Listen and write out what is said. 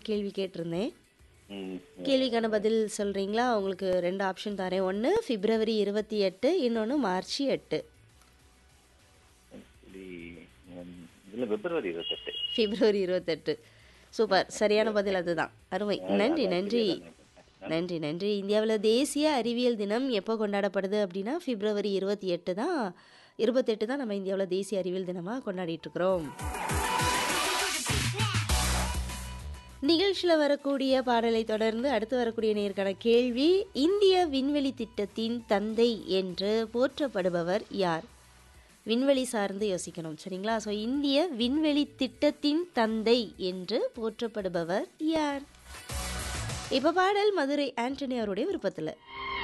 கேள்வி கேட்டிருந்தேன் ம் கேள்விக்கான பதில் சொல்கிறீங்களா உங்களுக்கு ரெண்டு ஆப்ஷன் தரேன் ஒன்று பிப்ரவரி இருபத்தி எட்டு இன்னொன்று மார்ச் எட்டு இப்படி இதில் பிப்ரவரி இருபத்தெட்டு பிப்ரவரி இருபத்தெட்டு சூப்பர் சரியான பதில் அதுதான் அருமை நன்றி நன்றி நன்றி நன்றி இந்தியாவில் தேசிய அறிவியல் தினம் எப்போ கொண்டாடப்படுது அப்படின்னா பிப்ரவரி இருபத்தி எட்டு தான் இருபத்தெட்டு தான் நம்ம இந்தியாவில் தேசிய அறிவியல் தினமாக கொண்டாடிட்டு இருக்கிறோம் நிகழ்ச்சியில் வரக்கூடிய பாடலை தொடர்ந்து அடுத்து வரக்கூடிய நேர்காண கேள்வி இந்திய விண்வெளி திட்டத்தின் தந்தை என்று போற்றப்படுபவர் யார் விண்வெளி சார்ந்து யோசிக்கணும் சரிங்களா ஸோ இந்திய விண்வெளி திட்டத்தின் தந்தை என்று போற்றப்படுபவர் யார் இப்போ பாடல் மதுரை ஆண்டனி அவருடைய விருப்பத்தில்